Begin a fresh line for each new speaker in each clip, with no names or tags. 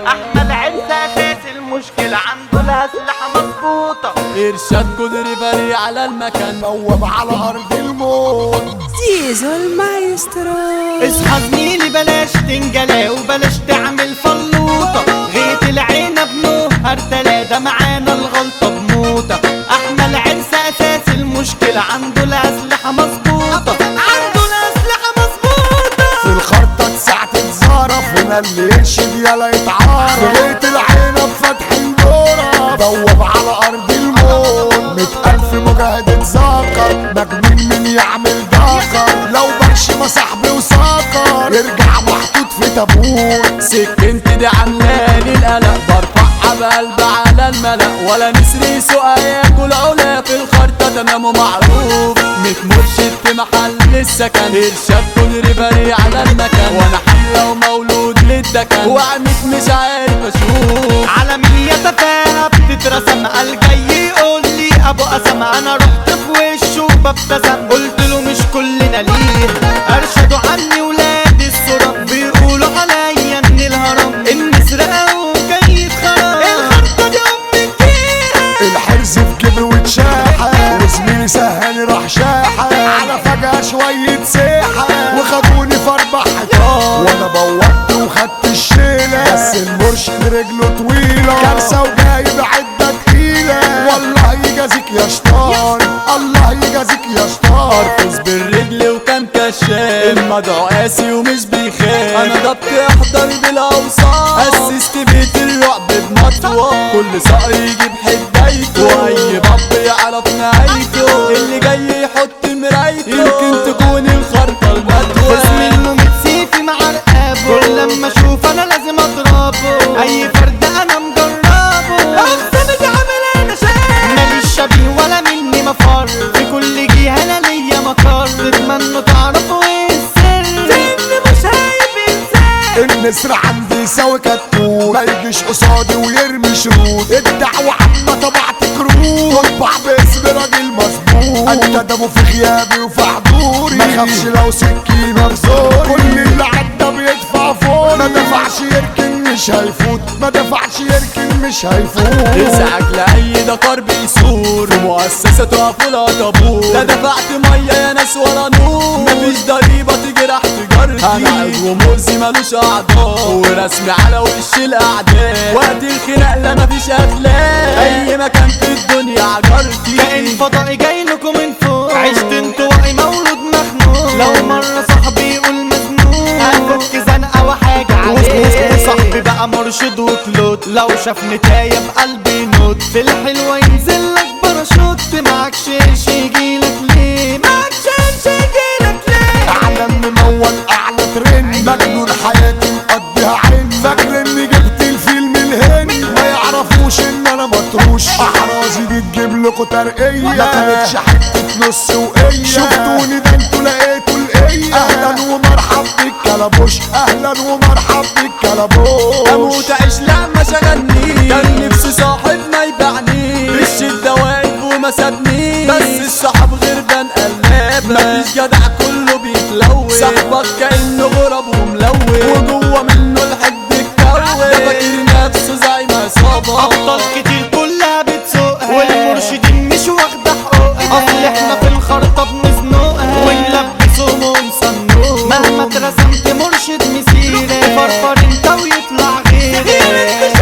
احمد عز اساس المشكلة عنده الاسلحة مظبوطة
ارشاد كل بري على المكان
بواب على ارض الموت
زيزو المايسترو
اصحى زميلي بلاش تنجلا وبلاش تعمل فلوطة غيت العنب نهر تلاتة معانا الغلطة بموتة احمد عز اساس المشكلة عنده الاسلحة مظبوطة عنده الاسلحة مظبوطة
في الخرطة ساعة تتزرف هنا اللي يرشد يلا يتعارف في بيت العنب فتح الدورة بواب على ارض الموت مئة الف مجاهد اتذكر مجنون من يعمل دكر لو برشمة صاحبي وسكر يرجع محطوط في تابوت
سكنت دي عاملالي القلق برفعها بقلب على الملأ ولا نسري سوق ياكل علا في الخرطة تمام ومعروف ميت مرشد في محل السكن ارشاد كل ريفري على المكان وانا حملة ومولود للدكن وعميت مش عارف اشوف
عالمية تفاهة بتترسم قال جاي يقول لي ابو قسم انا رحت في وشه ببتسم قلت له مش كلنا ليه ارشدوا عني ولاد السرم بيقولوا عليا ان الهرم النسر او جاي يتخرم الخرطة دي ام الجيرة
الحرز في جبر وتشاحة وزميلي سهاني راح شاحة على فجأة شوية سيحة وخدوني في أربع حيطان وأنا بوقت وخدت الشيلة بس المرشد رجله طويلة كارثة وجايب عدة تقيلة والله يجازيك يا شطار الله يجازيك يا شطار
ارقص بالرجل وكان كشاف المدعو قاسي ومش بيخاف انا ضبط احضر بالاوصاف اسست بيت الرعب بمطوى كل صقر يجيب حدايته واي باب يعرف نهايته اللي جاي يحط مرايته يمكن تكون الخرطه المدوى
بس منه متسيفي مع رقابه كل لما اشوف انا لازم اضربه اي فرد انا مجربه احسن دي عامل انا شايف ماليش شبيه ولا مني مفر في كل جهه انا ليا مقر تتمنوا تعرفوا ايه السر سن مش هايب انسان
النسر عندي يساوي كتكوت ما يجيش قصادي ويرمي شروط الدعوة عامة طبعت كروت طبع باسم راجل مظبوط انا كتبه في غيابي وفي حضوري ما خافش لو سكينة في زوري كل اللي عدى بيدفع فوري ما دفعش يركن مش هيفوت ما دفعش يركن مش هيفوت
ازعج لاي دكار بيثور في مؤسسة تقف ولا طابور لا دفعت مية يا ناس ولا نور مفيش ضريبة تجرح تجارتي انا عضو مؤذي ملوش اعضاء ورسمي على وش الاعداء وقت الخناق لا مفيش اخلاق اي مكان في الدنيا عجرتي
كائن فضائي جاي لكم من فوق عشت انطوائي مولود مخنوق لو مرة صاحبي يقول مجنون هفك زنقة وحاجة عليه صاحبي بقى مرشد وكلوت لو شافني تايه بقلبي نوت في الحلوة ينزل لك باراشوت معاك شيش يجيلك ليه معاك شيش يجيلك ليه
اعلى ممول اعلى ترند مجنون حياتي مقضيها عين فاكر اني جبت الفيلم الهندي ما يعرفوش ان انا مطروش احرازي دي تجيب لكم ترقية ما كانتش حتة نص وقية شفتوني ده انتوا لقيتوا القية اهلا ومرحب بالكلبوش اهلا ومرحب بالكلبوش
اموت اعيش لا ما شغلني كان نفسي صاحب ما يبعني بالشدة واقف وما سابني بس الصحاب غير بان قلاب مفيش جدع كله بيتلون صاحبك كأنه غراب وملون وجوه منه الحد اتكون ده فاكر نفسه زي ما صابه
ابطال كتير كلها بتسوقها والمرشدين مش واخده حقوقها اصل احنا في الخرطه بنزنقها ونلبسهم ونصنوها مهما اترسمت مرشد مسيري فرفر انت ويطلع غيرك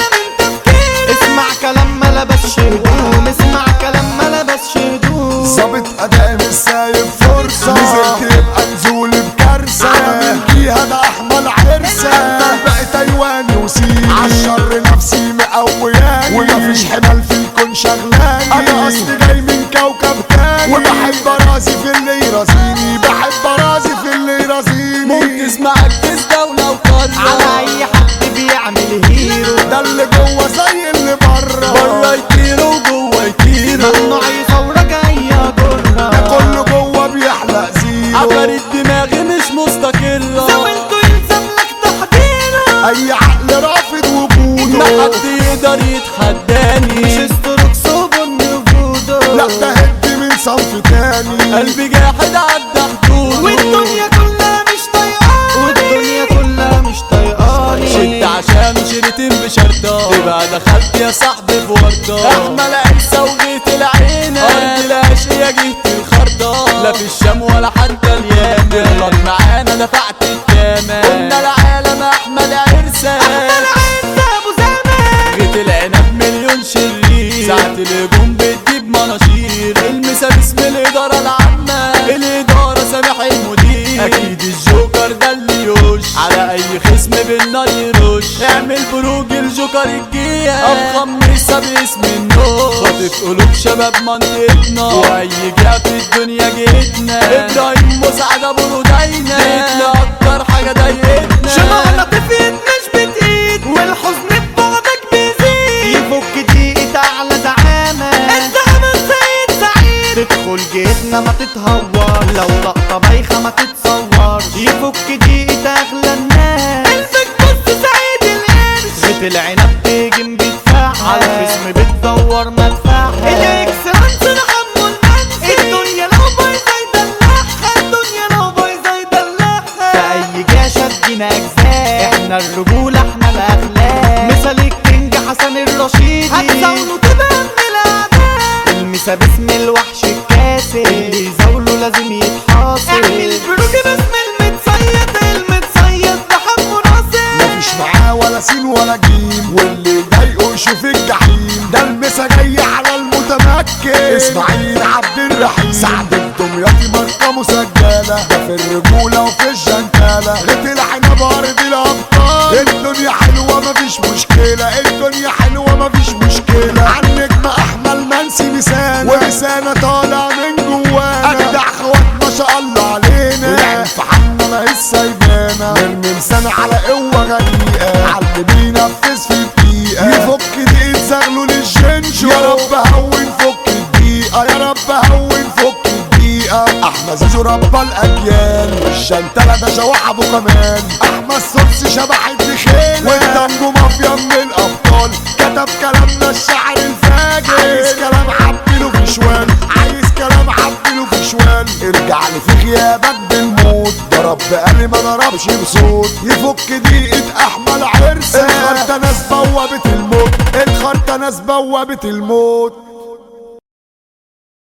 اسمع كلام ما لبسش هدوم اسمع كلام ما لبسش هدوم
ظابط اداء مش سايب فرصة نزلت يبقى نزول بكارثة عامل جيها ده احمر عرسة بقيت ايواني وسيم عالشر نفسي مقوياني ومفيش حمل في الكون شغلاني انا اصلي جاي من كوكب تاني وبحب ارازي في اللي يرازيني بحب ارازي في اللي يرازيني
ممكن اسمعك كيس دولة وقارة
على اي حد بيعمل هيرو
ده اللي جوه زي اللي بره
بره يطيروا وجوه يطيروا
ممنوع ثورة جاية جرة
ده كله جوه بيحلق زيرو
عفاريت دماغي مش مستقرة
زاولته يلزم لك تحضيره
اي عقل رافض وجوده
ما حد يقدر يتحداني
مش استروكس وبن وجوده
لا ده هد من صنف تاني
قلبي جاحد عدى حدوده
والدنيا كلها مش طايقاني والدنيا كلها مش طايقاني
شد عشان شريت يبقى دخلت يا صاحبي في ورطة احمل عيسى وغيت العينة ارض الاشقية جهت الخرطة لا في الشام ولا حتى اليمن تغلط معانا دفعت التامن قلنا العالم احمد عرسة غيت العنب مليون شرير ساعة الهجوم بتجيب مناشير المسا باسم الإدارة العامة الإدارة سامح المدير أكيد الجوكر ده اللي يوش على أي خصم بالنار يرش اعمل بروج الجوكر الجية أفخم مسا باسم النور خاطف قلوب شباب منطقتنا وأي جهة في الدنيا جيتنا إبراهيم مسعد أبو ردينا جيتنا أكتر حاجة ضايقتنا
شمعنا طفيت مش بتقيد والحزن ببعدك بيزيد يفك دقيقة على زعامة الزعامة السيد سعيد تدخل جيتنا ما تتهور لو لقطة بايخة ما تتصور يفك دقيقة أغلى الناس قلبك بص سعيد القرش غيت العنب تهجم بيدفع على الخصم بتدور مدفع الاكسلانس نحمل المنسي الدنيا لو بايظة يدلعها الدنيا لو بايظة يدلعها في اي جاشة ادينا اجزاء احنا الرجولة احنا الاخلاق مثال الكينج حسن الرشيدي هتزاوله تبقى من الاعداء المسا باسم الوحش الكاسر اللي يزاوله لازم يتحاصر اعمل بروج باسم المتصيد المتصيد ده حمو ناصر
مفيش معاه ولا سين ولا جيم واللي يضايقه يشوف الجحيم ده المسا جاي على المتمكن اسماعيل عبد الرحيم سعد الدمياطي ماركة مسجلة ده في الرجولة وفي الجنتالة غيت العنب ارض الابطال الدنيا حلوة مفيش مشكلة الدنيا حلوة مفيش مشكلة عنك ما احمل منسي لسانة ولسانة طالع من جوانا اجدع اخوات ما شاء الله علينا والعين في حالنا ما هي سايبانا نرمي لسانة على قوة غريقة عاللي بينفذ في دقيقة يفك دقيقة زغله للجنجو يا رب هون فك الدقيقة يا رب هون فك الدقيقة احمد زيزو رب الاجيال والجنتلة ده شواح ابو كمال احمد صوصي شبح الدخيل والدمجو مافيا من الابطال كتب كلامنا الشعر الفاجر عايز كلام عبله في شوال عايز كلام عبله في شوال ارجع لي في غيابك بالموت ضرب بقلبي ما ضربش بصوت يفك دقيقة احمد عرسة الخرطة ناس بوابة الموت الخرطة ناس بوابة الموت